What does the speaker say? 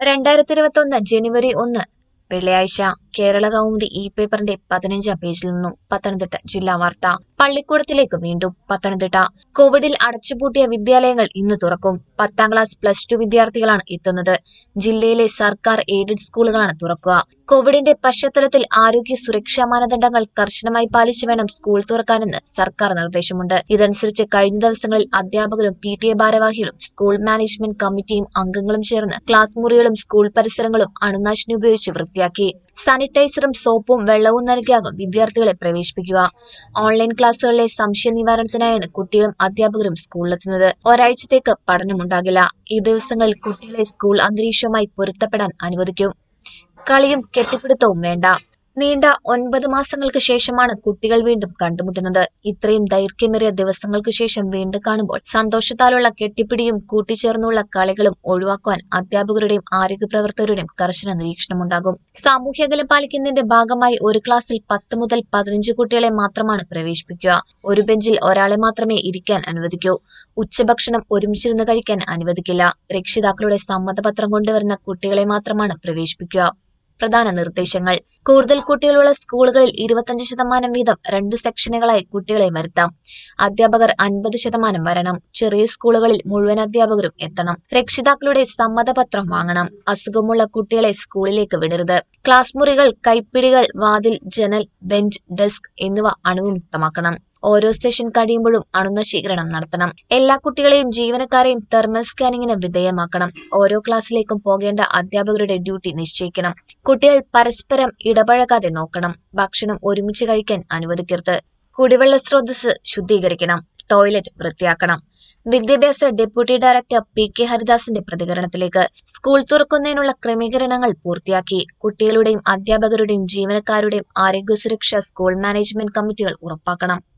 രണ്ടായിരത്തി ഇരുപത്തൊന്ന് ജനുവരി ഒന്ന് വെള്ളിയാഴ്ച കേരള കൗമുദി ഇ പേപ്പറിന്റെ പതിനഞ്ചാം പേജിൽ നിന്നും പത്തനംതിട്ട ജില്ലാ വാർത്ത പള്ളിക്കൂടത്തിലേക്ക് വീണ്ടും പത്തനംതിട്ട കോവിഡിൽ അടച്ചുപൂട്ടിയ വിദ്യാലയങ്ങൾ ഇന്ന് തുറക്കും പത്താം ക്ലാസ് പ്ലസ് ടു വിദ്യാർത്ഥികളാണ് എത്തുന്നത് ജില്ലയിലെ സർക്കാർ എയ്ഡഡ് സ്കൂളുകളാണ് തുറക്കുക കോവിഡിന്റെ പശ്ചാത്തലത്തിൽ ആരോഗ്യ സുരക്ഷാ മാനദണ്ഡങ്ങൾ കർശനമായി പാലിച്ചു വേണം സ്കൂൾ തുറക്കാനെന്ന് സർക്കാർ നിർദ്ദേശമുണ്ട് ഇതനുസരിച്ച് കഴിഞ്ഞ ദിവസങ്ങളിൽ അധ്യാപകരും പി ടി എ ഭാരവാഹികളും സ്കൂൾ മാനേജ്മെന്റ് കമ്മിറ്റിയും അംഗങ്ങളും ചേർന്ന് ക്ലാസ് മുറികളും സ്കൂൾ പരിസരങ്ങളും അണുനാശിനി ഉപയോഗിച്ച് വൃത്തിയാക്കി സാനിറ്റൈസറും സോപ്പും വെള്ളവും നൽകിയാകും വിദ്യാർത്ഥികളെ പ്രവേശിപ്പിക്കുക ഓൺലൈൻ ക്ലാസുകളിലെ സംശയ നിവാരണത്തിനായാണ് കുട്ടികളും അധ്യാപകരും സ്കൂളിലെത്തുന്നത് ഒരാഴ്ചത്തേക്ക് പഠനമുണ്ടാകില്ല ഈ ദിവസങ്ങളിൽ കുട്ടികളെ സ്കൂൾ അന്തരീക്ഷവുമായി പൊരുത്തപ്പെടാൻ അനുവദിക്കും കളിയും കെട്ടിപ്പിടുത്തവും വേണ്ട നീണ്ട ഒൻപത് മാസങ്ങൾക്ക് ശേഷമാണ് കുട്ടികൾ വീണ്ടും കണ്ടുമുട്ടുന്നത് ഇത്രയും ദൈർഘ്യമേറിയ ദിവസങ്ങൾക്ക് ശേഷം വീണ്ടും കാണുമ്പോൾ സന്തോഷത്താലുള്ള കെട്ടിപ്പിടിയും കൂട്ടിച്ചേർന്നുള്ള കളികളും ഒഴിവാക്കുവാൻ അധ്യാപകരുടെയും ആരോഗ്യ പ്രവർത്തകരുടെയും കർശന നിരീക്ഷണമുണ്ടാകും സാമൂഹ്യകലം പാലിക്കുന്നതിന്റെ ഭാഗമായി ഒരു ക്ലാസ്സിൽ പത്ത് മുതൽ പതിനഞ്ച് കുട്ടികളെ മാത്രമാണ് പ്രവേശിപ്പിക്കുക ഒരു ബെഞ്ചിൽ ഒരാളെ മാത്രമേ ഇരിക്കാൻ അനുവദിക്കൂ ഉച്ചഭക്ഷണം ഒരുമിച്ചിരുന്ന് കഴിക്കാൻ അനുവദിക്കില്ല രക്ഷിതാക്കളുടെ സമ്മതപത്രം കൊണ്ടുവരുന്ന കുട്ടികളെ മാത്രമാണ് പ്രവേശിപ്പിക്കുക പ്രധാന നിർദ്ദേശങ്ങൾ കൂടുതൽ കുട്ടികളുള്ള സ്കൂളുകളിൽ ഇരുപത്തഞ്ച് ശതമാനം വീതം രണ്ട് സെക്ഷനുകളായി കുട്ടികളെ വരുത്താം അധ്യാപകർ അൻപത് ശതമാനം വരണം ചെറിയ സ്കൂളുകളിൽ മുഴുവൻ അധ്യാപകരും എത്തണം രക്ഷിതാക്കളുടെ സമ്മതപത്രം വാങ്ങണം അസുഖമുള്ള കുട്ടികളെ സ്കൂളിലേക്ക് വിടരുത് ക്ലാസ് മുറികൾ കൈപ്പിടികൾ വാതിൽ ജനൽ ബെഞ്ച് ഡെസ്ക് എന്നിവ അണുവിമുക്തമാക്കണം ഓരോ സെഷൻ കഴിയുമ്പോഴും അണുനശീകരണം നടത്തണം എല്ലാ കുട്ടികളെയും ജീവനക്കാരെയും തെർമൽ സ്കാനിങ്ങിന് വിധേയമാക്കണം ഓരോ ക്ലാസ്സിലേക്കും പോകേണ്ട അധ്യാപകരുടെ ഡ്യൂട്ടി നിശ്ചയിക്കണം കുട്ടികൾ പരസ്പരം ഇടപഴകാതെ നോക്കണം ഭക്ഷണം ഒരുമിച്ച് കഴിക്കാൻ അനുവദിക്കരുത് കുടിവെള്ള സ്രോതസ് ശുദ്ധീകരിക്കണം ടോയ്ലറ്റ് വൃത്തിയാക്കണം വിദ്യാഭ്യാസ ഡെപ്യൂട്ടി ഡയറക്ടർ പി കെ ഹരിദാസിന്റെ പ്രതികരണത്തിലേക്ക് സ്കൂൾ തുറക്കുന്നതിനുള്ള ക്രമീകരണങ്ങൾ പൂർത്തിയാക്കി കുട്ടികളുടെയും അധ്യാപകരുടെയും ജീവനക്കാരുടെയും ആരോഗ്യ സുരക്ഷ സ്കൂൾ മാനേജ്മെന്റ് കമ്മിറ്റികൾ ഉറപ്പാക്കണം